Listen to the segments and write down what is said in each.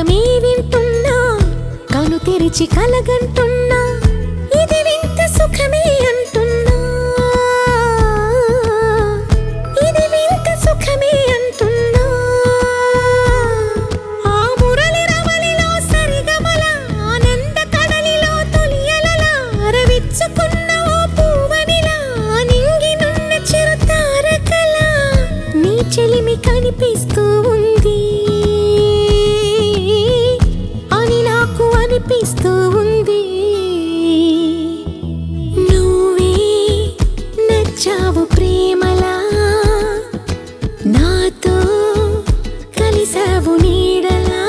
గానమే వింటున్నా కను తెరిచి కలగంటున్నా ఇది వింత సుఖమే అంటున్నా ఇది వింత సుఖమే అంటున్నా ఆ మురళి రవళిలో సరిగమల ఆనంద కడలిలో తొలియలల అరవిచ్చుకున్న ఓ పూవనిలా నింగినున్న చిరుతారకల నీ చెలిమి కనిపిస్తూ ఉంది అని నాకు అనిపిస్తూ ఉంది నువ్వే నచ్చావు ప్రేమలా నాతో కలిసావు నీడలా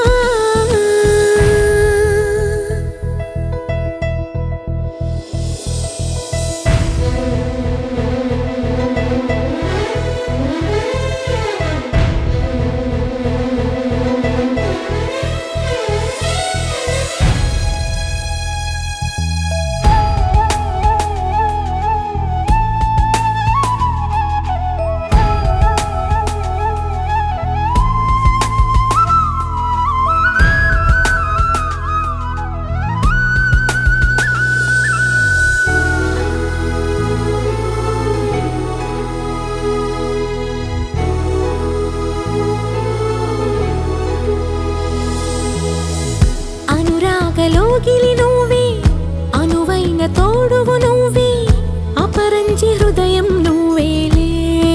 అనురాగలోగిలి నువ్వే అనువైన తోడువు నువ్వే అపరంజి హృదయం నువ్వేలే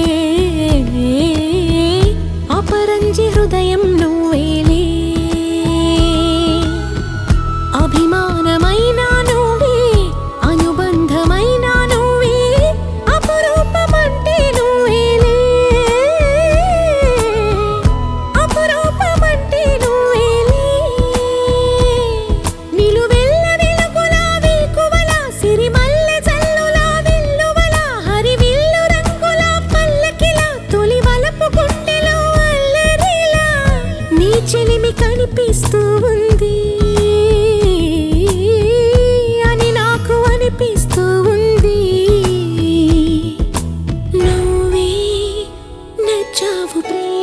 అపరంజి హృదయం నువ్వేలే అభిమానమైన నువ్వే అనుబంధమైన నువ్వే అపురూపమంటే నువ్వేలే అపురూపమంటే నువ్వేలే నిలువెల్ల వెలుగులా వేకువలా సిరిమల్లె జల్లులా వెల్లువలా హరివిల్లు రంగుల పల్లకిలా తొలి వలపు గుండెలో అల్లరిలా నీ చెలిమి కనిపిస్తూ ఉంది అని నాకు అనిపిస్తూ ఉంది నువ్వే నచ్చావు ప్రియ